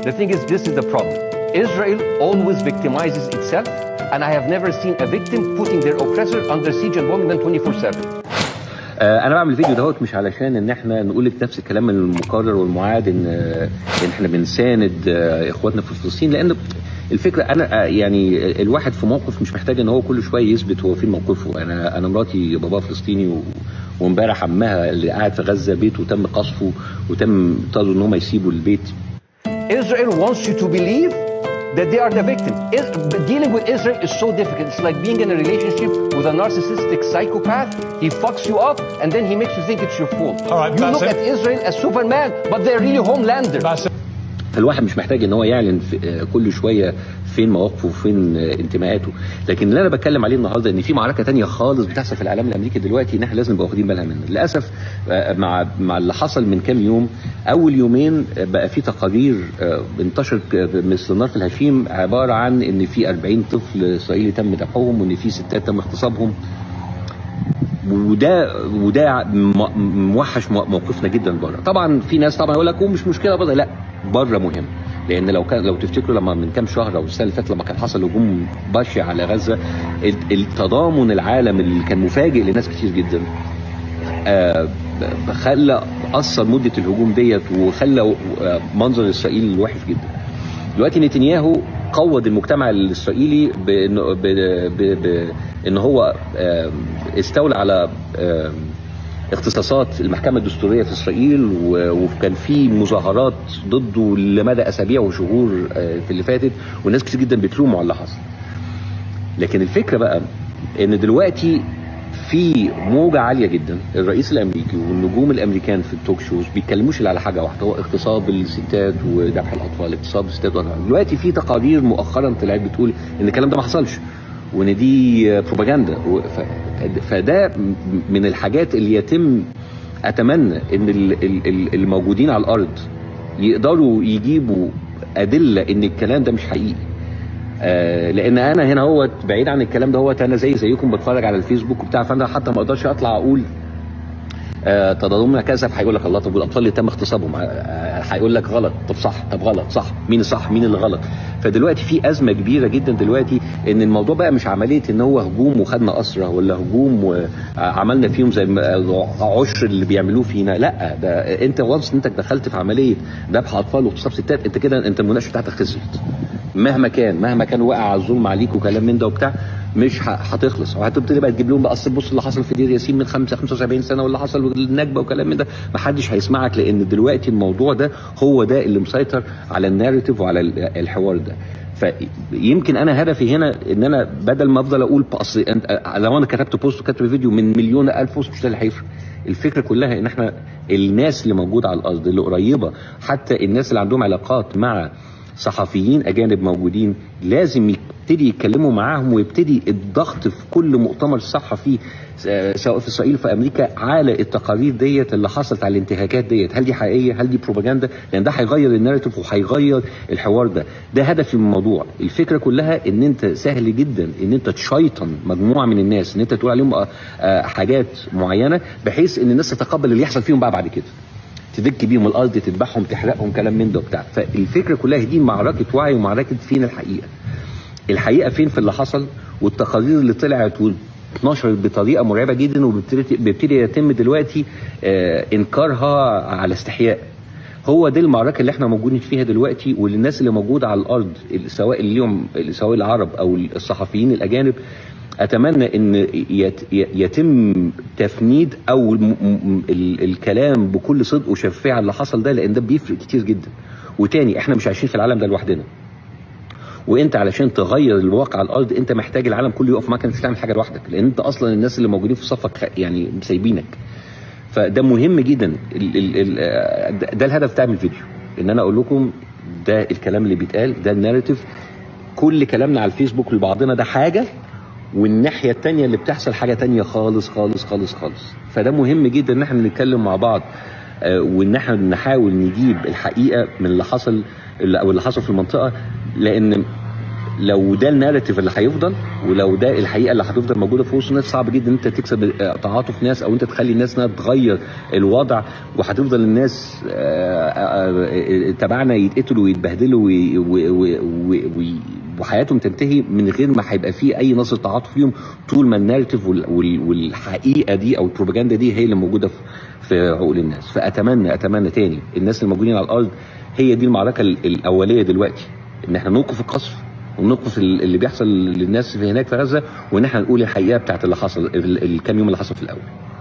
The thing is, this is the problem. Israel always victimizes itself, and I have never seen a victim putting their oppressor under siege and bombing them 24 7. آه، انا بعمل الفيديو دوت مش علشان ان احنا نقول لك نفس الكلام المكرر والمعاد ان آه، ان احنا بنساند آه، اخواتنا في فلسطين لان الفكره انا آه، يعني الواحد في موقف مش محتاج ان هو كل شويه يثبت هو فين موقفه انا انا مراتي باباها فلسطيني و- وامبارح عمها اللي قاعد في غزه بيته تم قصفه وتم اضطروا ان هم يسيبوا البيت Israel wants you to believe that they are the victim. Is- dealing with Israel is so difficult. It's like being in a relationship with a narcissistic psychopath. He fucks you up and then he makes you think it's your fault. All right, you look Bassem. at Israel as Superman, but they're really homelanders. Bassem. فالواحد مش محتاج ان هو يعلن في آه، كل شويه فين مواقفه وفين آه، انتماءاته لكن اللي انا بتكلم عليه النهارده ان في معركه تانية خالص بتحصل في الاعلام الامريكي دلوقتي ان احنا لازم نبقى واخدين بالنا منها للاسف آه، مع مع اللي حصل من كام يوم اول يومين آه، بقى في تقارير آه، انتشرت ك- مثل نار في الهشيم عباره عن ان في 40 طفل اسرائيلي تم ذبحهم وان في ستات تم اغتصابهم وده وده م- موحش مو- موقفنا جدا بره طبعا في ناس طبعا يقول لك هو مش مشكله بره لا بره مهم لان لو كان لو تفتكروا لما من كام شهر او السنه اللي فاتت لما كان حصل هجوم بشع على غزه ال- التضامن العالم اللي كان مفاجئ لناس كتير جدا آه، خلى اثر مده الهجوم ديت وخلى آه، منظر اسرائيل وحش جدا دلوقتي نتنياهو قوض المجتمع الاسرائيلي بان ب- ب- ب- ان هو آم، استولى على آم، اختصاصات المحكمه الدستوريه في اسرائيل و- وكان في مظاهرات ضده لمدى اسابيع وشهور آه، في اللي فاتت والناس كتير جدا بتلومه على اللي حصل. لكن الفكره بقى ان دلوقتي في موجة عالية جدا الرئيس الأمريكي والنجوم الأمريكان في التوك شوز بيتكلموش إلا على حاجة واحدة هو اغتصاب الستات وذبح الأطفال اغتصاب الستات والأطفال. دلوقتي في تقارير مؤخرا طلعت بتقول إن الكلام ده ما حصلش وإن دي بروباجندا و- ف- فده م- من الحاجات اللي يتم أتمنى إن ال- ال- ال- الموجودين على الأرض يقدروا يجيبوا أدلة إن الكلام ده مش حقيقي آه، لان انا هنا هو بعيد عن الكلام ده هو انا زي زيكم بتفرج على الفيسبوك وبتاع فانا حتى ما اقدرش اطلع اقول آه، تضامننا كذا فهيقول لك الله طب والاطفال اللي تم اغتصابهم آه، آه، هيقول لك غلط طب صح طب غلط صح مين الصح مين اللي غلط فدلوقتي في ازمه كبيره جدا دلوقتي ان الموضوع بقى مش عمليه ان هو هجوم وخدنا اسره ولا هجوم وعملنا فيهم زي ما- عشر اللي بيعملوه فينا لا ده انت وانس انت دخلت في عمليه ذبح اطفال واغتصاب ستات انت كده انت المناقشه بتاعتك خسرت مهما كان مهما كان واقع على الظلم عليك وكلام من ده وبتاع مش ه- هتخلص وهتبتدي بقى تجيب لهم بقى اصل بص اللي حصل في دير ياسين من 5 75 سنه واللي حصل والنكبه وكلام من ده ما حدش هيسمعك لان دلوقتي الموضوع ده هو ده اللي مسيطر على الناريتيف وعلى ال- الحوار ده فيمكن انا هدفي هنا ان انا بدل ما افضل اقول اصل أنت- لو انا كتبت بوست وكتبت فيديو من مليون الف بوست مش ده اللي هيفرق الفكره كلها ان احنا الناس اللي موجوده على الارض اللي قريبه حتى الناس اللي عندهم علاقات مع صحفيين اجانب موجودين لازم يبتدي يتكلموا معاهم ويبتدي الضغط في كل مؤتمر صحفي آه، سواء في اسرائيل في امريكا على التقارير ديت اللي حصلت على الانتهاكات ديت هل دي حقيقيه هل دي بروباجندا لان ده هيغير الناريتيف وهيغير الحوار ده ده هدفي من الموضوع الفكره كلها ان انت سهل جدا ان انت تشيطن مجموعه من الناس ان انت تقول عليهم آه، آه، حاجات معينه بحيث ان الناس تتقبل اللي يحصل فيهم بقى بعد كده تدك بيهم الارض تذبحهم تحرقهم كلام من ده وبتاع فالفكره كلها دي معركه وعي ومعركه فين الحقيقه الحقيقه فين في اللي حصل والتقارير اللي طلعت واتنشرت بطريقه مرعبه جدا وبيبتدي بيبتدي يتم دلوقتي آه انكارها على استحياء هو دي المعركه اللي احنا موجودين فيها دلوقتي والناس اللي موجوده على الارض سواء اليوم سواء العرب او الصحفيين الاجانب اتمنى ان يت يتم تفنيد او الم م- ال الكلام بكل صدق وشفاعه على اللي حصل ده لان ده بيفرق كتير جدا وتاني احنا مش عايشين في العالم ده لوحدنا وانت علشان تغير الواقع على الارض انت محتاج العالم كله يقف معاك مش هتعمل حاجه لوحدك لان انت اصلا الناس اللي موجودين في صفك خ- يعني سايبينك فده مهم جدا ال ال ال آه، ده- ده الهدف بتاع من الفيديو ان انا اقول لكم ده الكلام اللي بيتقال ده الناريتيف كل كلامنا على الفيسبوك لبعضنا ده حاجه والناحيه التانية اللي بتحصل حاجه تانية خالص خالص خالص خالص فده مهم جدا ان احنا نتكلم مع بعض آه، وان احنا نحاول نجيب الحقيقه من اللي حصل اللي- او اللي حصل في المنطقه لان لو ده الناريتيف اللي هيفضل ولو ده الحقيقه اللي هتفضل موجوده في وسط الناس صعب جدا انت تكسب تعاطف ناس او انت تخلي الناس انها تغير الوضع وهتفضل الناس آه، آه، آه، تبعنا يتقتلوا ويتبهدلوا وي- وي- وي- وي- وي- وحياتهم تنتهي من غير ما هيبقى فيه اي نظره تعاطف فيهم طول ما الناريتيف وال- وال- والحقيقه دي او البروباجندا دي هي اللي موجوده في في عقول الناس فاتمنى اتمنى تاني الناس الموجودين على الارض هي دي المعركه ال- الاوليه دلوقتي ان احنا نوقف القصف ونوقف ال- اللي بيحصل للناس في هناك في غزه وان احنا نقول الحقيقه بتاعت اللي حصل ال- الكام يوم اللي حصل في الاول